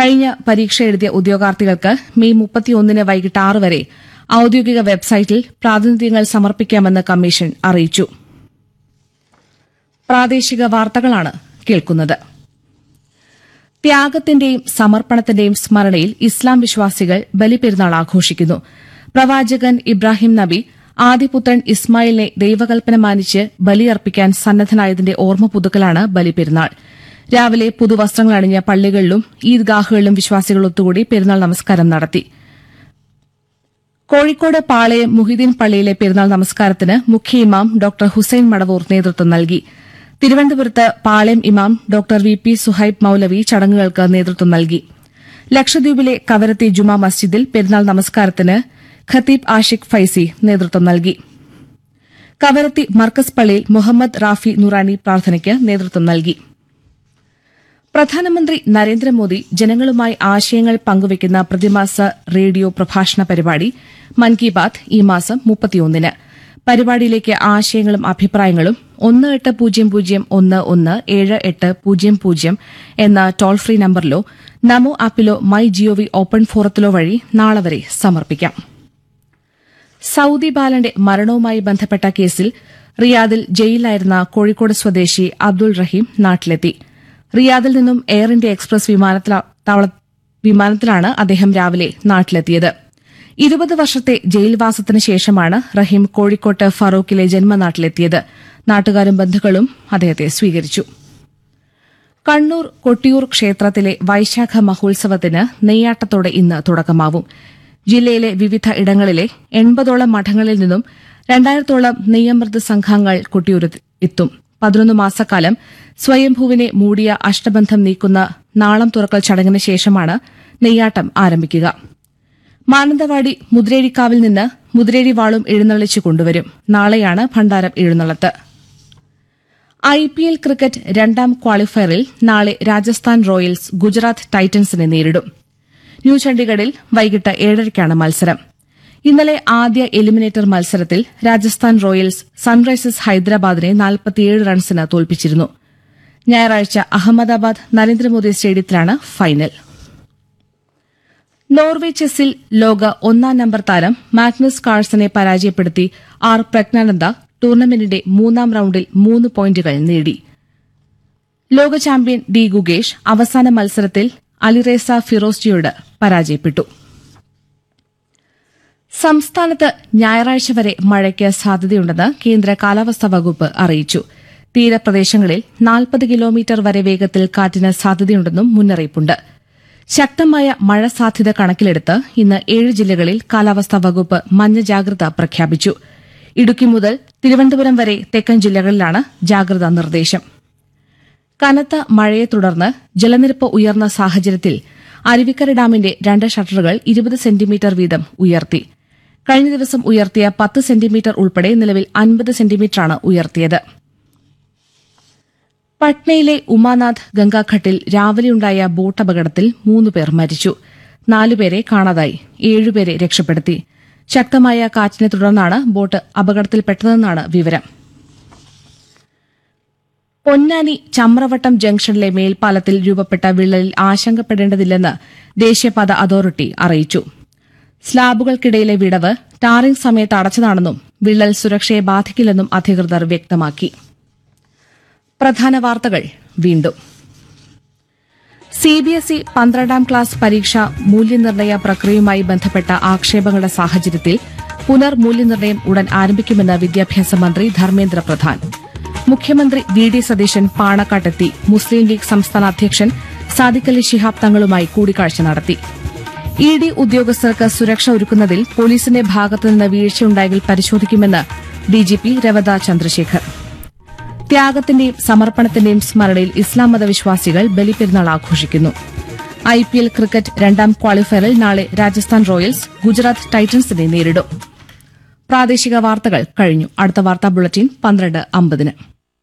കഴിഞ്ഞ പരീക്ഷ എഴുതിയ ഉദ്യോഗാർത്ഥികൾക്ക് മെയ് മുപ്പത്തിയൊന്നിന് വൈകിട്ട് ആറ് വരെ ഔദ്യോഗിക വെബ്സൈറ്റിൽ പ്രാതിനിധ്യങ്ങൾ സമർപ്പിക്കാമെന്ന് കമ്മീഷൻ അറിയിച്ചു പ്രാദേശിക വാർത്തകളാണ് കേൾക്കുന്നത് ത്യാഗത്തിന്റെയും സമർപ്പണത്തിന്റെയും സ്മരണയിൽ ഇസ്ലാം വിശ്വാസികൾ ബലിപെരുന്നാൾ ആഘോഷിക്കുന്നു പ്രവാചകൻ ഇബ്രാഹിം നബി ആദിപുത്രൻ ഇസ്മായിലിനെ ദൈവകൽപ്പന മാനിച്ച് ബലിയർപ്പിക്കാൻ സന്നദ്ധനായതിന്റെ ഓർമ്മ പുതുക്കലാണ് ബലിപെരുന്നാൾ രാവിലെ പുതുവസ്ത്രങ്ങൾ അണിഞ്ഞ പള്ളികളിലും ഈദ്ഗാഹുകളിലും വിശ്വാസികൾ ഒത്തുകൂടി പെരുന്നാൾ നമസ്കാരം നടത്തി കോഴിക്കോട് പാളയം മുഹിദ്ദീൻ പള്ളിയിലെ പെരുന്നാൾ നമസ്കാരത്തിന് മുഖ്യ ഇമാം ഡോക്ടർ ഹുസൈൻ മടവൂർ നേതൃത്വം നൽകി തിരുവനന്തപുരത്ത് പാളയം ഇമാം ഡോക്ടർ വി പി സുഹൈബ് മൌലവി ചടങ്ങുകൾക്ക് നേതൃത്വം നൽകി ലക്ഷദ്വീപിലെ കവരത്തി ജുമാ മസ്ജിദിൽ പെരുന്നാൾ നമസ്കാരത്തിന് ഖത്തീബ് ആഷിഖ് ഫൈസി നേതൃത്വം നൽകി കവരത്തി മർക്കസ് പള്ളിയിൽ മുഹമ്മദ് റാഫി നുറാനി പ്രാർത്ഥനയ്ക്ക് നേതൃത്വം നൽകി പ്രധാനമന്ത്രി നരേന്ദ്രമോദി ജനങ്ങളുമായി ആശയങ്ങൾ പങ്കുവയ്ക്കുന്ന പ്രതിമാസ റേഡിയോ പ്രഭാഷണ പരിപാടി മൻ കി ബാത് ഈ മാസം മുപ്പത്തിയൊന്നിന് പരിപാടിയിലേക്ക് ആശയങ്ങളും അഭിപ്രായങ്ങളും ഒന്ന് എട്ട് പൂജ്യം പൂജ്യം ഒന്ന് ഒന്ന് ഏഴ് എട്ട് പൂജ്യം പൂജ്യം എന്ന ടോൾ ഫ്രീ നമ്പറിലോ നമോ ആപ്പിലോ മൈ ജിഒവി ഓപ്പൺ ഫോറത്തിലോ വഴി നാളെ വരെ സമർപ്പിക്കാം സൌദി ബാലന്റെ മരണവുമായി ബന്ധപ്പെട്ട കേസിൽ റിയാദിൽ ജയിലിലായിരുന്ന കോഴിക്കോട് സ്വദേശി അബ്ദുൾ റഹീം നാട്ടിലെത്തി റിയാദിൽ നിന്നും എയർ ഇന്ത്യ എക്സ്പ്രസ് വിമാനത്തില- താവള- വിമാനത്തിലാണ് അദ്ദേഹം രാവിലെ നാട്ടിലെത്തിയത് ഇരുപത് വർഷത്തെ ജയിൽവാസത്തിന് ശേഷമാണ് റഹീം കോഴിക്കോട്ട് ഫറൂഖിലെ ജന്മനാട്ടിലെത്തിയത് നാട്ടുകാരും ബന്ധുക്കളും അദ്ദേഹത്തെ സ്വീകരിച്ചു കണ്ണൂർ കൊട്ടിയൂർ ക്ഷേത്രത്തിലെ വൈശാഖ മഹോത്സവത്തിന് നെയ്യാട്ടത്തോടെ ഇന്ന് തുടക്കമാവും ജില്ലയിലെ വിവിധ ഇടങ്ങളിലെ എൺപതോളം മഠങ്ങളിൽ നിന്നും രണ്ടായിരത്തോളം നെയ്യമൃത് സംഘങ്ങൾ കൊട്ടിയൂരിൽ എത്തും പതിനൊന്ന് മാസക്കാലം സ്വയംഭൂവിനെ മൂടിയ അഷ്ടബന്ധം നീക്കുന്ന നാളം തുറക്കൽ ചടങ്ങിന് ശേഷമാണ് നെയ്യാട്ടം ആരംഭിക്കുക മാനന്തവാടി മുതിരേരിക്കാവിൽ നിന്ന് മുതിരേരി വാളും എഴുന്നള്ളിച്ചു കൊണ്ടുവരും നാളെയാണ് ഭണ്ഡാരം എഴുന്നള്ളത്ത് ഐ പി എൽ ക്രിക്കറ്റ് രണ്ടാം ക്വാളിഫയറിൽ നാളെ രാജസ്ഥാൻ റോയൽസ് ഗുജറാത്ത് ടൈറ്റൻസിനെ നേരിടും ന്യൂ ചണ്ഡീഗഡിൽ വൈകിട്ട് ഏഴരയ്ക്കാണ് മത്സരം ഇന്നലെ ആദ്യ എലിമിനേറ്റർ മത്സരത്തിൽ രാജസ്ഥാൻ റോയൽസ് സൺറൈസേഴ്സ് ഹൈദരാബാദിനെ നാൽപ്പത്തിയേഴ് റൺസിന് തോൽപ്പിച്ചിരുന്നു ഞായറാഴ്ച അഹമ്മദാബാദ് നരേന്ദ്രമോദി സ്റ്റേഡിയത്തിലാണ് ഫൈനൽ നോർവേ ചെസ്സിൽ ലോക ഒന്നാം നമ്പർ താരം മാഗ്നസ് കാൾസനെ പരാജയപ്പെടുത്തി ആർ പ്രജ്ഞാനന്ദ ടൂർണമെന്റിന്റെ മൂന്നാം റൌണ്ടിൽ മൂന്ന് പോയിന്റുകൾ നേടി ലോക ചാമ്പ്യൻ ഡി ഗുഗേഷ് അവസാന മത്സരത്തിൽ അലിറേസ ഫിറോസ്റ്റിയോട് പരാജയപ്പെട്ടു സംസ്ഥാനത്ത് ഞായറാഴ്ച വരെ മഴയ്ക്ക് സാധ്യതയുണ്ടെന്ന് കേന്ദ്ര കാലാവസ്ഥാ വകുപ്പ് അറിയിച്ചു തീരപ്രദേശങ്ങളിൽ നാൽപ്പത് കിലോമീറ്റർ വരെ വേഗത്തിൽ കാറ്റിന് സാധ്യതയുണ്ടെന്നും മുന്നറിയിപ്പുണ്ട് ശക്തമായ മഴ സാധ്യത കണക്കിലെടുത്ത് ഇന്ന് ഏഴ് ജില്ലകളിൽ കാലാവസ്ഥാ വകുപ്പ് മഞ്ഞ ജാഗ്രത പ്രഖ്യാപിച്ചു ഇടുക്കി മുതൽ തിരുവനന്തപുരം വരെ തെക്കൻ ജില്ലകളിലാണ് ജാഗ്രതാ നിർദ്ദേശം കനത്ത മഴയെ തുടർന്ന് ജലനിരപ്പ് ഉയർന്ന സാഹചര്യത്തിൽ അരുവിക്കര ഡാമിന്റെ രണ്ട് ഷട്ടറുകൾ ഇരുപത് സെന്റിമീറ്റർ വീതം ഉയർത്തി കഴിഞ്ഞ ദിവസം ഉയർത്തിയ പത്ത് സെന്റിമീറ്റർ ഉൾപ്പെടെ നിലവിൽ അൻപത് സെന്റിമീറ്ററാണ് ഉയർത്തിയത് പട്നയിലെ ഉമാനാഥ് ഗംഗാഘട്ടിൽ രാവിലെയുണ്ടായ ബോട്ട് അപകടത്തിൽ മൂന്നുപേർ മരിച്ചു നാലുപേരെ കാണാതായി ഏഴുപേരെ രക്ഷപ്പെടുത്തി ശക്തമായ കാറ്റിനെ തുടർന്നാണ് ബോട്ട് അപകടത്തിൽപ്പെട്ടതെന്നാണ് വിവരം പൊന്നാനി ചമ്രവട്ടം ജംഗ്ഷനിലെ മേൽപ്പാലത്തിൽ രൂപപ്പെട്ട വിള്ളലിൽ ആശങ്കപ്പെടേണ്ടതില്ലെന്ന് ദേശീയപാത അതോറിറ്റി അറിയിച്ചു സ്ലാബുകൾക്കിടയിലെ വിടവ് ടാറിംഗ് സമയത്ത് അടച്ചതാണെന്നും വിള്ളൽ സുരക്ഷയെ ബാധിക്കില്ലെന്നും അധികൃതർ വ്യക്തമാക്കി പ്രധാന വാർത്തകൾ വീണ്ടും സിബിഎസ്ഇ പന്ത്രണ്ടാം ക്ലാസ് പരീക്ഷ മൂല്യനിർണ്ണയ പ്രക്രിയയുമായി ബന്ധപ്പെട്ട ആക്ഷേപങ്ങളുടെ സാഹചര്യത്തിൽ പുനർമൂല്യനിർണ്ണയം ഉടൻ ആരംഭിക്കുമെന്ന് വിദ്യാഭ്യാസ മന്ത്രി ധർമ്മേന്ദ്ര പ്രധാൻ മുഖ്യമന്ത്രി വി ഡി സതീശൻ പാണക്കാട്ടെത്തി മുസ്ലിം ലീഗ് സംസ്ഥാന അധ്യക്ഷൻ സാദിഖ് അലി ശിഹാബ് തങ്ങളുമായി കൂടിക്കാഴ്ച നടത്തി ഇ ഡി ഉദ്യോഗസ്ഥർക്ക് സുരക്ഷ ഒരുക്കുന്നതിൽ പോലീസിന്റെ ഭാഗത്തുനിന്ന് വീഴ്ചയുണ്ടായെങ്കിൽ പരിശോധിക്കുമെന്ന് ഡിജിപി രവത ചന്ദ്രശേഖർ ത്യാഗത്തിന്റെയും സമർപ്പണത്തിന്റെയും സ്മരണയിൽ ഇസ്ലാം മതവിശ്വാസികൾ ബലിപെരുന്നാൾ ആഘോഷിക്കുന്നു ഐ പി എൽ ക്രിക്കറ്റ് രണ്ടാം ക്വാളിഫയറിൽ നാളെ രാജസ്ഥാൻ റോയൽസ് ഗുജറാത്ത് ടൈറ്റൻസിനെ നേരിടും പ്രാദേശിക വാർത്തകൾ കഴിഞ്ഞു അടുത്ത വാർത്താ ബുള്ളറ്റിൻ പന്ത്രണ്ട് അമ്പതിന്